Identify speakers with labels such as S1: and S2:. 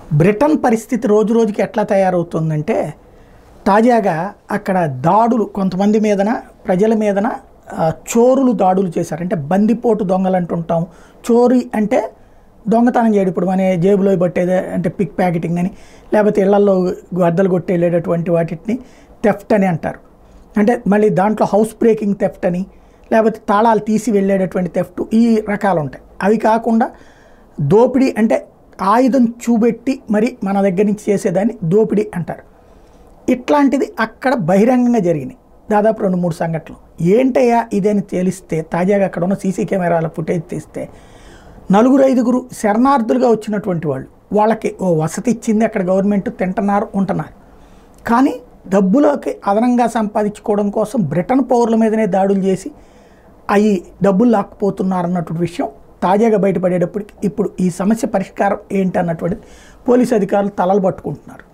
S1: Britain పరిస్థితి రోజు రోజుకి ఎట్లా తయారవుతుందంటే తాజాగా అక్కడ దాడులు కొంతమంది మీదన ప్రజల మీదన ఆ, చోరులు దాడులు చేశారు అంటే బందిపోటు దొంగలు అంటుంటాం చోరీ అంటే దొంగతనం చేయడం ఇప్పుడు మన జేబులో పట్టేదే అంటే పిక్ ప్యాకెటింగ్ అని లేకపోతే ఇళ్లలో గద్దలు కొట్టి వెళ్ళేటటువంటి వాటిని థెఫ్ట్ అని అంటారు అంటే మళ్ళీ దాంట్లో హౌస్ బ్రేకింగ్ థెఫ్ట్ అని లేకపోతే తాళాలు తీసి వెళ్ళేటటువంటి థెఫ్ట్ ఈ రకాలు ఉంటాయి అవి కాకుండా దోపిడీ అంటే ఆయుధం చూపెట్టి మరి మన దగ్గర నుంచి చేసేదాన్ని దోపిడీ అంటారు ఇట్లాంటిది అక్కడ బహిరంగంగా జరిగినాయి దాదాపు రెండు మూడు సంఘటనలు ఏంటయ్యా ఇదని తేలిస్తే తాజాగా అక్కడ ఉన్న సీసీ కెమెరాల ఫుటేజ్ తీస్తే నలుగురు ఐదుగురు శరణార్థులుగా వచ్చినటువంటి వాళ్ళు వాళ్ళకి ఓ వసతి ఇచ్చింది అక్కడ గవర్నమెంట్ తింటున్నారు ఉంటున్నారు కానీ డబ్బులోకి అదనంగా సంపాదించుకోవడం కోసం బ్రిటన్ పౌరుల మీదనే దాడులు చేసి అవి డబ్బులు లాక్కుపోతున్నారు అన్నటువంటి విషయం తాజాగా బయటపడేటప్పటికి ఇప్పుడు ఈ సమస్య పరిష్కారం ఏంటి అన్నటువంటిది పోలీసు అధికారులు తలలు పట్టుకుంటున్నారు